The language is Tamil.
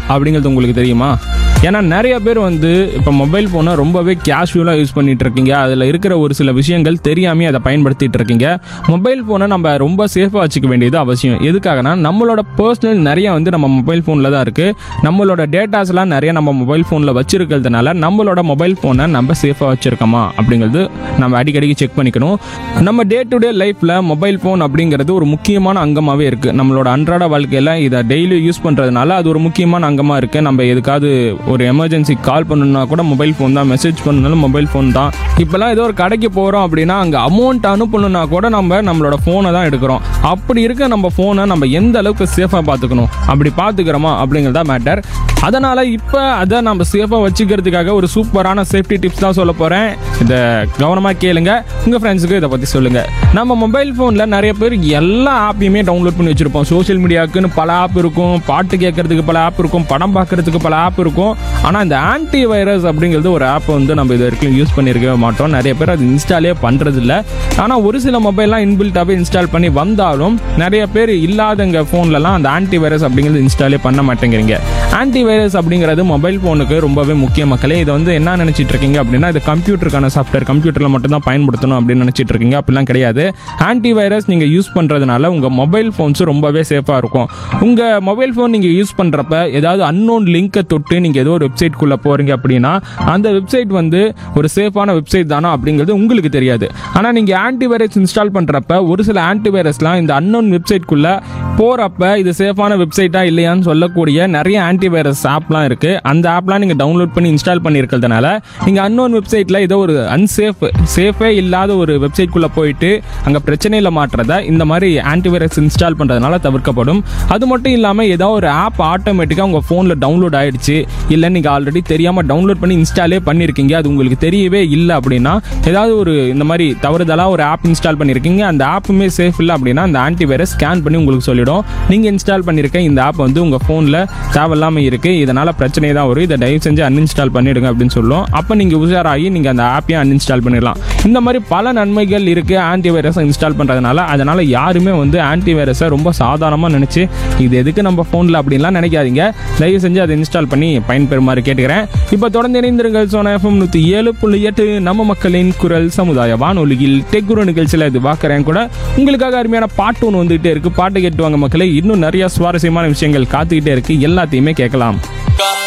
அப்படிங்கிறது உங்களுக்கு தெரியுமா ஏன்னா நிறைய பேர் வந்து இப்போ மொபைல் ஃபோனை ரொம்பவே கேஷுவலாக யூஸ் பண்ணிட்டு இருக்கீங்க அதில் இருக்கிற ஒரு சில விஷயங்கள் தெரியாமே அதை பயன்படுத்திட்டு இருக்கீங்க மொபைல் ஃபோனை நம்ம ரொம்ப சேஃபாக வச்சுக்க வேண்டியது அவசியம் எதுக்காகனா நம்மளோட பர்சனல் நிறைய வந்து நம்ம மொபைல் ஃபோனில் தான் இருக்குது நம்மளோட டேட்டாஸ்லாம் நிறைய நம்ம மொபைல் ஃபோனில் வச்சிருக்கிறதுனால நம்மளோட மொபைல் ஃபோனை நம்ம சேஃபாக வச்சுருக்கோமா அப்படிங்கிறது நம்ம அடிக்கடிக்கு செக் பண்ணிக்கணும் நம்ம டே டு டே லைஃப்பில் மொபைல் ஃபோன் அப்படிங்கிறது ஒரு முக்கியமான அங்கமாகவே இருக்குது நம்மளோட அன்றாட வாழ்க்கையில் இதை டெய்லி யூஸ் பண்ணுறதுனால அது ஒரு முக்கியமான அங்கமாக இருக்குது நம்ம எதுக்காவது ஒரு எமர்ஜென்சி கால் பண்ணணும்னா கூட மொபைல் ஃபோன் தான் மெசேஜ் பண்ணணும்னாலும் மொபைல் ஃபோன் தான் இப்போல்லாம் ஏதோ ஒரு கடைக்கு போகிறோம் அப்படின்னா அங்கே அமௌண்ட் அனுப்பணும்னா கூட நம்ம நம்மளோட ஃபோனை தான் எடுக்கிறோம் அப்படி இருக்க நம்ம ஃபோனை நம்ம எந்த அளவுக்கு சேஃபாக பார்த்துக்கணும் அப்படி பார்த்துக்கிறோமா அப்படிங்கிறதா மேட்டர் அதனால் இப்போ அதை நம்ம சேஃபாக வச்சுக்கிறதுக்காக ஒரு சூப்பரான சேஃப்டி டிப்ஸ் தான் சொல்ல போகிறேன் இதை கவனமாக கேளுங்க உங்கள் ஃப்ரெண்ட்ஸுக்கு இதை பற்றி சொல்லுங்கள் நம்ம மொபைல் ஃபோனில் நிறைய பேர் எல்லா ஆப்பையுமே டவுன்லோட் பண்ணி வச்சுருப்போம் சோஷியல் மீடியாவுக்குன்னு பல ஆப் இருக்கும் பாட்டு கேட்கறதுக்கு பல ஆப் இருக்கும் படம் பார்க்கறதுக்கு பல ஆப் இருக்கும் ஆனால் இந்த ஆன்டி வைரஸ் அப்படிங்கிறது ஒரு ஆப் வந்து நம்ம இது வரைக்கும் யூஸ் பண்ணியிருக்கவே மாட்டோம் நிறைய பேர் அது இன்ஸ்டாலே பண்ணுறது இல்லை ஆனால் ஒரு சில மொபைல்லாம் இன்பில்ட்டாகவே இன்ஸ்டால் பண்ணி வந்தாலும் நிறைய பேர் இல்லாதங்க ஃபோன்லலாம் அந்த ஆன்டி வைரஸ் அப்படிங்கிறது இன்ஸ்டாலே பண்ண மாட்டேங்கிறீங்க ஆன்டி வைரஸ் அப்படிங்கிறது மொபைல் ஃபோனுக்கு ரொம்பவே முக்கிய மக்களே இதை வந்து என்ன நினச்சிட்டு இருக்கீங்க அப்படின்னா இது கம்ப்யூட்டருக்கான சாஃப்ட்வேர் கம்ப்யூட்டரில் மட்டும்தான் பயன்படுத்தணும் அப்படின்னு நினச்சிட்டு இருக்கீங்க அப்படிலாம் கிடையாது ஆன்டி வைரஸ் நீங்கள் யூஸ் பண்ணுறதுனால உங்கள் மொபைல் ஃபோன்ஸ் ரொம்பவே சேஃபாக இருக்கும் உங்கள் மொபைல் ஃபோன் நீங்கள் யூஸ் பண்ணுறப்ப ஏதாவது அன்னோன் லிங்கை தொட்டு நீங்கள் ஏதோ ஒரு வெப்சைட்குள்ளே போகிறீங்க அப்படின்னா அந்த வெப்சைட் வந்து ஒரு சேஃபான வெப்சைட் தானா அப்படிங்கிறது உங்களுக்கு தெரியாது ஆனால் நீங்கள் ஆன்டி வைரஸ் இன்ஸ்டால் பண்ணுறப்ப ஒரு சில ஆன்டி வைரஸ்லாம் இந்த அன்னோன் வெப்சைட்குள்ளே போகிறப்ப இது சேஃபான வெப்சைட்டா இல்லையான்னு சொல்லக்கூடிய நிறைய ஆன்டி வைரஸ் ஆப்லாம் இருக்குது அந்த ஆப்லாம் நீங்கள் டவுன்லோட் பண்ணி இன்ஸ்டால் பண்ணியிருக்கிறதுனால நீங்கள் அன்னோன் வெப்சைட்டில் ஏதோ ஒரு அன்சேஃப் சேஃபே இல்லாத ஒரு வெப்சைட்குள்ளே போயிட்டு அங்கே பிரச்சனையில் மாட்டுறத இந்த மாதிரி ஆன்டி வைரஸ் இன்ஸ்டால் பண்ணுறதுனால தவிர்க்கப்படும் அது மட்டும் இல்லாமல் ஏதோ ஒரு ஆப் ஆட்டோமேட்டிக்காக உங்கள் ஃபோனில் டவுன்லோட் ஆயிடுச்சு இல்லை நீங்கள் ஆல்ரெடி தெரியாமல் டவுன்லோட் பண்ணி இன்ஸ்டாலே பண்ணியிருக்கீங்க அது உங்களுக்கு தெரியவே இல்லை அப்படின்னா ஏதாவது ஒரு இந்த மாதிரி தவறுதலாக ஒரு ஆப் இன்ஸ்டால் பண்ணியிருக்கீங்க அந்த ஆப்புமே சேஃப் இல்லை அப்படின்னா அந்த ஆன்டி வைரஸ் ஸ்கேன் பண்ணி உங்களுக்கு சொல்லிடும் நீங்கள் இன்ஸ்டால் பண்ணியிருக்க இந்த ஆப் வந்து உங்கள் ஃபோனில் தேவையில்லாமல் இருக்குது இதனால் பிரச்சனை தான் வரும் இதை தயவு செஞ்சு அன்இன்ஸ்டால் பண்ணிடுங்க அப்படின்னு சொல்லும் அப்போ நீங்கள் உஷாராகி நீங்கள் அந்த ஆப்பையும் அன்இன்ஸ்டால் பண்ணிடலாம் இந்த மாதிரி பல நன்மைகள் இருக்குது ஆன்டி வைரஸை இன்ஸ்டால் பண்ணுறதுனால அதனால் யாருமே வந்து ஆன்டி வைரஸை ரொம்ப சாதாரணமாக நினச்சி இது எதுக்கு நம்ம ஃபோனில் அப்படின்லாம் நினைக்காதீங்க தயவு செஞ்சு அதை இன்ஸ்டால் பண்ணி பயன்பெறுமாறு கேட்டுக்கிறேன் இப்போ தொடர்ந்து இணைந்திருங்கள் சோனா எஃப்எம் நூற்றி ஏழு புள்ளி எட்டு நம்ம மக்களின் குரல் சமுதாய வானொலியில் டெக்குரு நிகழ்ச்சியில் இது பார்க்குறேன் கூட உங்களுக்காக அருமையான பாட்டு ஒன்று வந்துகிட்டே இருக்கு பாட்டு கேட்டுவாங்க மக்களே இன்னும் நிறைய சுவாரஸ்யமான விஷயங்கள் காத்துக்கிட்டே இருக்கு எல்லாத்தையுமே கேட்கலாம்